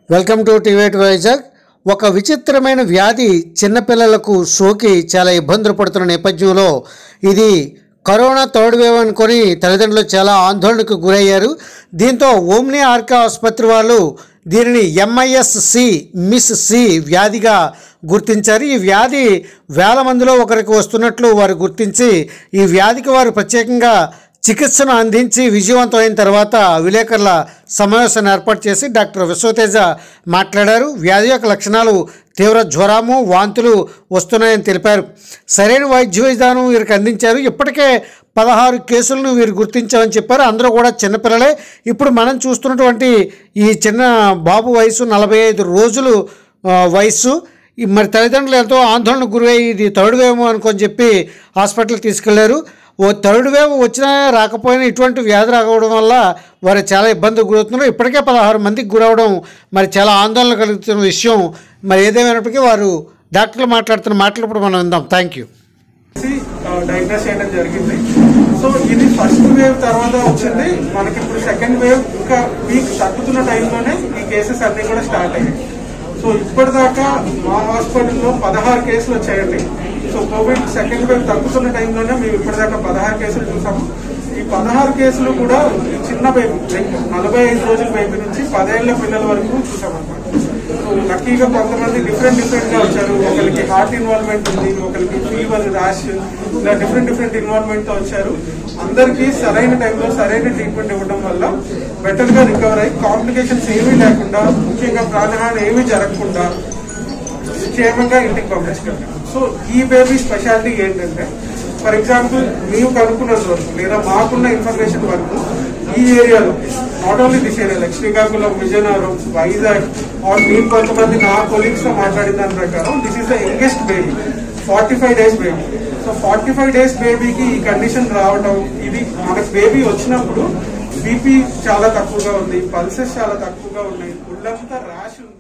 welcome to టివేట్ Vizag ఒక విచిత్రమైన వ్యాధి చిన్నపిల్లలకు సోకి చాలా ఇబ్బందులు పడుతున్న నేపథ్యంలో ఇది కరోనా థర్డ్ వేవ్ అనుకొని తల్లిదండ్రులు చాలా ఆందోళనకు గురయ్యారు దీంతో ఓమ్ని ఆర్కా ఆసుపత్రి వాళ్ళు దీనిని ఎంఐఎస్ సి మిస్ సి వ్యాధిగా గుర్తించారు ఈ వ్యాధి వేల మందిలో ఒకరికి వస్తున్నట్లు వారు గుర్తించి ఈ వ్యాధికి వారు ప్రత్యేకంగా చికిత్సను అందించి విజయవంతమైన తర్వాత విలేకరుల సమావేశాన్ని ఏర్పాటు చేసి డాక్టర్ విశ్వతేజ మాట్లాడారు వ్యాధి యొక్క లక్షణాలు తీవ్ర జ్వరము వాంతులు వస్తున్నాయని తెలిపారు సరైన వైద్య విధానం వీరికి అందించారు ఇప్పటికే పదహారు కేసులను వీరు గుర్తించామని చెప్పారు అందరూ కూడా చిన్నపిల్లలే ఇప్పుడు మనం చూస్తున్నటువంటి ఈ చిన్న బాబు వయసు నలభై ఐదు రోజులు ఆ, వయస్సు ఈ మరి తల్లిదండ్రులు ఎంతో ఆందోళనకు గురై ఇది థర్డ్ వేవ్ అనుకొని చెప్పి హాస్పిటల్కి తీసుకెళ్లారు ఓ థర్డ్ వేవ్ వచ్చినా రాకపోయినా ఇటువంటి వ్యాధి రాకపోవడం వల్ల వారు చాలా ఇబ్బందికి గురవుతున్నారు ఇప్పటికే పదహారు మందికి గురవడం మరి చాలా ఆందోళన కలుగుతున్న విషయం మరి ఏదేమైనప్పటికీ వారు డాక్టర్లు మాట్లాడుతున్న మాటలు ఇప్పుడు మనం విందాం థ్యాంక్ యూ డయాగ్నోస్ చేయడం జరిగింది సో ఇది ఫస్ట్ వేవ్ తర్వాత వచ్చింది మనకి ఇప్పుడు సెకండ్ వేవ్ ఇంకా వీక్ తగ్గుతున్న టైంలోనే ఈ కేసెస్ అన్ని కూడా స్టార్ట్ అయ్యాయి సో ఇప్పటిదాకా మా హాస్పిటల్లో పదహారు కేసులు వచ్చాయండి సో కోవిడ్ సెకండ్ వేవ్ తగ్గుతున్న టైంలోనే మేము ఇప్పటిదాకా పదహారు కేసులు చూసాము ఈ పదహారు కేసులు కూడా ఈ చిన్న బేబీ లైక్ నలభై ఐదు రోజుల బేబీ నుంచి పదేళ్ల పిల్లల వరకు చూసామన్నమాట సో లక్కీగా కొంతమంది డిఫరెంట్ డిఫరెంట్ గా వచ్చారు ఒకరికి హార్ట్ ఇన్వాల్వ్మెంట్ ఉంది ఒకరికి ఫీవర్ ర్యాష్ ఇలా డిఫరెంట్ డిఫరెంట్ ఇన్వాల్వ్మెంట్ తో వచ్చారు అందరికీ సరైన టైంలో సరైన ట్రీట్మెంట్ ఇవ్వడం వల్ల బెటర్ గా రికవర్ అయ్యి కాంప్లికేషన్స్ ఏమీ లేకుండా ముఖ్యంగా ప్రాణహాని ఏమీ జరగకుండా క్షేమంగా ఇంటికి పంపించగలిగాం సో ఈ బేబీ స్పెషాలిటీ ఏంటంటే ఫర్ ఎగ్జాంపుల్ మేము కనుక్కున్నంత వరకు లేదా మాకున్న ఇన్ఫర్మేషన్ వరకు ఈ ఏరియాలో not only this area like Srikakulam Vizianagaram Vizag or మీరు కొంతమంది నా కొలీగ్స్ తో మాట్లాడిన దాని ప్రకారం this is the youngest baby forty five days baby so forty five days బేబీకి ఈ కండిషన్ రావడం ఇది మనకు బేబీ వచ్చినప్పుడు బీపీ చాలా తక్కువగా ఉంది పల్సెస్ చాలా తక్కువగా ఉన్నాయి ఒళ్ళంతా ర్యాష్ ఉంది